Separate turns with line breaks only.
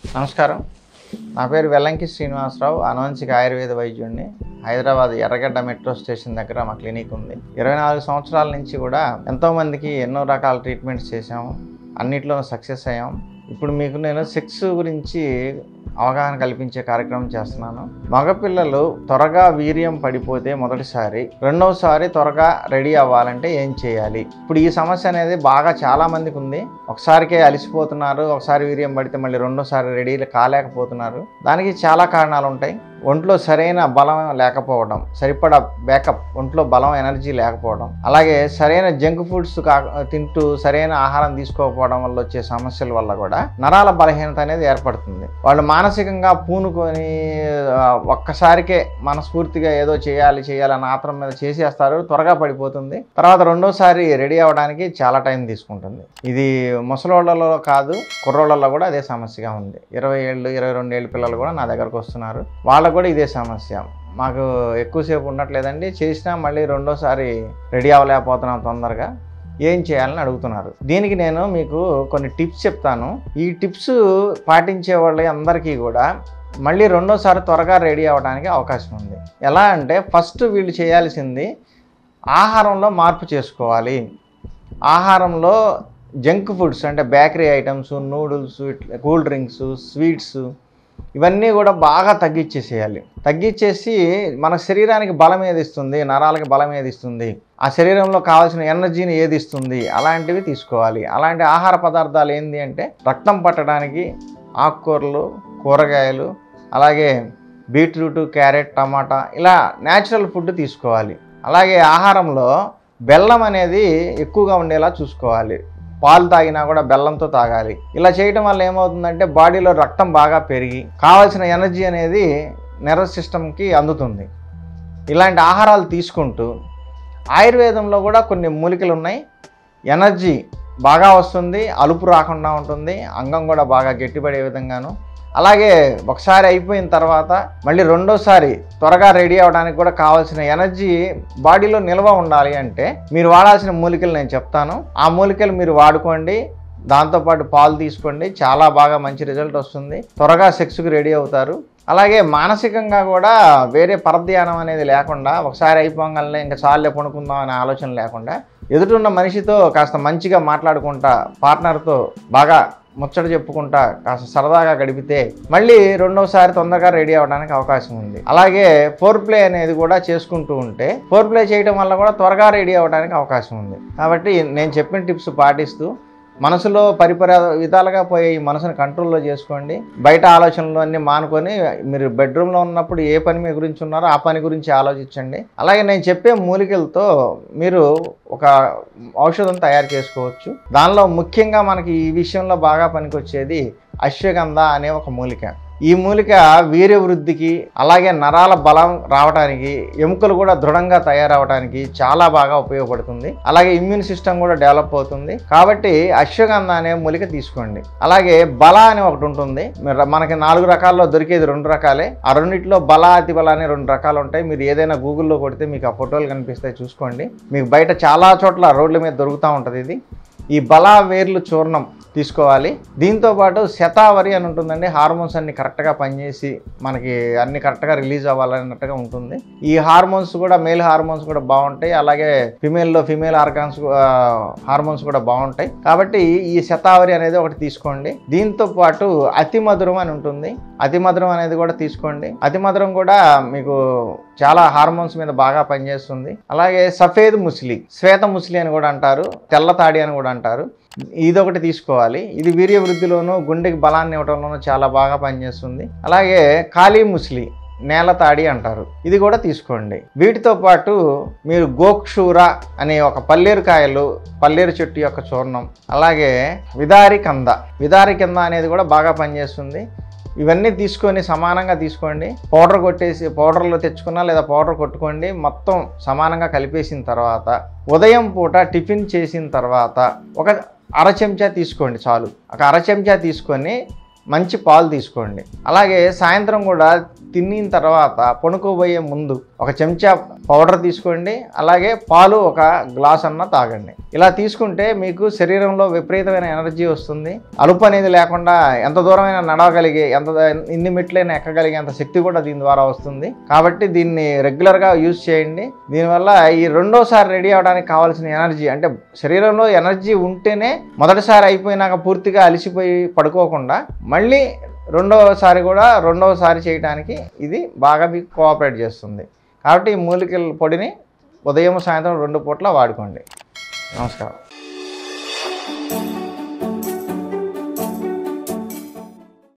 నమస్కారం నా పేరు వెల్లంకి శ్రీనివాసరావు అనువంశిక ఆయుర్వేద వైద్యుడిని హైదరాబాద్ ఎర్రగడ్డ మెట్రో స్టేషన్ దగ్గర మా క్లినిక్ ఉంది ఇరవై నాలుగు సంవత్సరాల నుంచి కూడా ఎంతోమందికి ఎన్నో రకాల ట్రీట్మెంట్స్ చేశాము అన్నిట్లోనూ సక్సెస్ అయ్యాం ఇప్పుడు మీకు నేను సెక్స్ గురించి అవగాహన కల్పించే కార్యక్రమం చేస్తున్నాను మగపిల్లలు త్వరగా వీర్యం పడిపోతే మొదటిసారి రెండవసారి త్వరగా రెడీ అవ్వాలంటే ఏం చేయాలి ఇప్పుడు ఈ సమస్య అనేది బాగా చాలా మందికి ఉంది ఒకసారికే అలసిపోతున్నారు ఒకసారి వీర్యం పడితే మళ్ళీ రెండోసారి రెడీ కాలేకపోతున్నారు దానికి చాలా కారణాలు ఉంటాయి ఒంట్లో సరైన బలం లేకపోవడం సరిపడా బ్యాకప్ ఒంట్లో బలం ఎనర్జీ లేకపోవడం అలాగే సరైన జంక్ ఫుడ్స్ కా తింటూ సరైన ఆహారం తీసుకోకపోవడం వల్ల వచ్చే సమస్యల వల్ల కూడా నరాల బలహీనత అనేది ఏర్పడుతుంది వాళ్ళు మానసికంగా పూనుకొని ఆ, ఒక్కసారికే మనస్ఫూర్తిగా ఏదో చేయాలి చేయాలని ఆత్రం మీద చేసేస్తారు త్వరగా పడిపోతుంది తర్వాత రెండోసారి రెడీ అవ్వడానికి చాలా టైం తీసుకుంటుంది ఇది ముసలోళ్ళలో కాదు కుర్రోళ్ళలో కూడా అదే సమస్యగా ఉంది ఇరవై ఏళ్ళు ఇరవై రెండు ఏళ్ళు పిల్లలు కూడా నా దగ్గరకు వస్తున్నారు వాళ్ళకు కూడా ఇదే సమస్య మాకు ఎక్కువసేపు ఉండట్లేదండి చేసినా మళ్ళీ రెండోసారి రెడీ అవ్వలేకపోతున్నాం తొందరగా ఏం చేయాలని అడుగుతున్నారు దీనికి నేను మీకు కొన్ని టిప్స్ చెప్తాను ఈ టిప్స్ పాటించే వాళ్ళ అందరికీ కూడా మళ్ళీ రెండోసారి త్వరగా రెడీ అవ్వడానికి అవకాశం ఉంది ఎలా అంటే ఫస్ట్ వీళ్ళు చేయాల్సింది ఆహారంలో మార్పు చేసుకోవాలి ఆహారంలో జంక్ ఫుడ్స్ అంటే బేకరీ ఐటమ్స్ నూడిల్స్ ఇట్లా కూల్ డ్రింక్స్ స్వీట్స్ ఇవన్నీ కూడా బాగా తగ్గించేసేయాలి తగ్గించేసి మన శరీరానికి బలం ఏది ఇస్తుంది నరాలకి బలం ఏది ఇస్తుంది ఆ శరీరంలో కావాల్సిన ఎనర్జీని ఏది ఇస్తుంది అలాంటివి తీసుకోవాలి అలాంటి ఆహార పదార్థాలు ఏంటి అంటే రక్తం పట్టడానికి ఆకుకూరలు కూరగాయలు అలాగే బీట్రూట్ క్యారెట్ టమాటా ఇలా న్యాచురల్ ఫుడ్ తీసుకోవాలి అలాగే ఆహారంలో బెల్లం అనేది ఎక్కువగా ఉండేలా చూసుకోవాలి పాలు తాగినా కూడా బెల్లంతో తాగాలి ఇలా చేయటం వల్ల ఏమవుతుందంటే బాడీలో రక్తం బాగా పెరిగి కావాల్సిన ఎనర్జీ అనేది నర్వస్ సిస్టమ్కి అందుతుంది ఇలాంటి ఆహారాలు తీసుకుంటూ ఆయుర్వేదంలో కూడా కొన్ని మూలికలు ఉన్నాయి ఎనర్జీ బాగా వస్తుంది అలుపు రాకుండా ఉంటుంది అంగం కూడా బాగా గట్టిపడే విధంగాను అలాగే ఒకసారి అయిపోయిన తర్వాత మళ్ళీ రెండోసారి త్వరగా రెడీ అవ్వడానికి కూడా కావాల్సిన ఎనర్జీ బాడీలో నిల్వ ఉండాలి అంటే మీరు వాడాల్సిన మూలికలు నేను చెప్తాను ఆ మూలికలు మీరు వాడుకోండి దాంతోపాటు పాలు తీసుకోండి చాలా బాగా మంచి రిజల్ట్ వస్తుంది త్వరగా సెక్స్కి రెడీ అవుతారు అలాగే మానసికంగా కూడా వేరే పరధ్యానం అనేది లేకుండా ఒకసారి అయిపోగానే ఇంకా చాలే పడుకుందాం అనే ఆలోచన లేకుండా ఎదుటిన్న మనిషితో కాస్త మంచిగా మాట్లాడుకుంటా పార్ట్నర్తో బాగా ముచ్చట చెప్పుకుంటా కాస్త సరదాగా గడిపితే మళ్ళీ రెండోసారి తొందరగా రెడీ అవ్వడానికి అవకాశం ఉంది అలాగే ఫోర్ ప్లే అనేది కూడా చేసుకుంటూ ఉంటే ఫోర్ ప్లే చేయడం వల్ల కూడా త్వరగా రెడీ అవ్వడానికి అవకాశం ఉంది కాబట్టి నేను చెప్పిన టిప్స్ పాటిస్తూ మనసులో పరిపర విధాలుగా పోయే ఈ మనసుని కంట్రోల్లో చేసుకోండి బయట ఆలోచనలు అన్నీ మానుకొని మీరు బెడ్రూమ్లో ఉన్నప్పుడు ఏ పని మీ గురించి ఉన్నారో ఆ పని గురించి ఆలోచించండి అలాగే నేను చెప్పే మూలికలతో మీరు ఒక ఔషధం తయారు చేసుకోవచ్చు దానిలో ముఖ్యంగా మనకి ఈ విషయంలో బాగా పనికొచ్చేది అశ్వగంధ అనే ఒక మూలిక ఈ మూలిక వీర్య వృద్ధికి అలాగే నరాల బలం రావడానికి ఎముకలు కూడా దృఢంగా తయారవడానికి చాలా బాగా ఉపయోగపడుతుంది అలాగే ఇమ్యూన్ సిస్టమ్ కూడా డెవలప్ అవుతుంది కాబట్టి అశ్వగంధ అనే మూలిక తీసుకోండి అలాగే బల అని ఒకటి ఉంటుంది మీరు- మనకి నాలుగు రకాల్లో దొరికేది రెండు రకాలే ఆ రెండిట్లో బల అతి బల అని రెండు రకాలు ఉంటాయి మీరు ఏదైనా గూగుల్లో కొడితే మీకు ఆ ఫోటోలు కనిపిస్తాయి చూసుకోండి మీకు బయట చాలా చోట్ల రోడ్ల మీద దొరుకుతూ ఉంటుంది ఇది ఈ బలా వేర్లు చూర్ణం తీసుకోవాలి దీంతో పాటు శతావరి అని ఉంటుందండి హార్మోన్స్ అన్ని కరెక్ట్గా పనిచేసి మనకి అన్ని కరెక్ట్గా రిలీజ్ అవ్వాలన్నట్టుగా ఉంటుంది ఈ హార్మోన్స్ కూడా మేల్ హార్మోన్స్ కూడా బాగుంటాయి అలాగే ఫిమేల్లో ఫిమేల్ ఆర్గాన్స్ హార్మోన్స్ కూడా బాగుంటాయి కాబట్టి ఈ శతావరి అనేది ఒకటి తీసుకోండి దీంతో పాటు అతి మధురం అని ఉంటుంది అతి మధురం అనేది కూడా తీసుకోండి అతి మధురం కూడా మీకు చాలా హార్మోన్స్ మీద బాగా పనిచేస్తుంది అలాగే సఫేద్ ముస్లి శ్వేత ముస్లి అని కూడా అంటారు తెల్ల తాడి అని కూడా అంటారు ఇదొకటి తీసుకోవాలి ఇది వీర్య వృద్ధిలోను గుండెకి బలాన్ని ఇవ్వడంలోనూ చాలా బాగా పనిచేస్తుంది అలాగే కాళీ ముస్లి నేల తాడి అంటారు ఇది కూడా తీసుకోండి వీటితో పాటు మీరు గోక్షూర అనే ఒక పల్లేరు కాయలు పల్లేరు చెట్టు యొక్క చూర్ణం అలాగే విదారి కంద విదారి కంద అనేది కూడా బాగా పనిచేస్తుంది ఇవన్నీ తీసుకొని సమానంగా తీసుకోండి పౌడర్ కొట్టేసి పౌడర్లో తెచ్చుకున్నా లేదా పౌడర్ కొట్టుకోండి మొత్తం సమానంగా కలిపేసిన తర్వాత ఉదయం పూట టిఫిన్ చేసిన తర్వాత ఒక అర చెంచా తీసుకోండి చాలు ఒక అర చెంచా తీసుకొని మంచి పాలు తీసుకోండి అలాగే సాయంత్రం కూడా తిన్న తర్వాత పడుకోబోయే ముందు ఒక చెంచా పౌడర్ తీసుకోండి అలాగే పాలు ఒక గ్లాస్ అన్న తాగండి ఇలా తీసుకుంటే మీకు శరీరంలో విపరీతమైన ఎనర్జీ వస్తుంది అలుపు అనేది లేకుండా ఎంత దూరమైనా నడవగలిగే ఎంత ఇన్ని మెట్లైనా ఎక్కగలిగే అంత శక్తి కూడా దీని ద్వారా వస్తుంది కాబట్టి దీన్ని రెగ్యులర్గా యూజ్ చేయండి దీనివల్ల ఈ రెండోసారి రెడీ అవడానికి కావాల్సిన ఎనర్జీ అంటే శరీరంలో ఎనర్జీ ఉంటేనే మొదటిసారి అయిపోయినాక పూర్తిగా అలిసిపోయి పడుకోకుండా మళ్ళీ రెండవసారి కూడా రెండవసారి చేయడానికి ఇది బాగా మీకు కోఆపరేట్ చేస్తుంది కాబట్టి ఈ మూలికల పొడిని ఉదయం సాయంత్రం రెండు పూట్ల వాడుకోండి నమస్కారం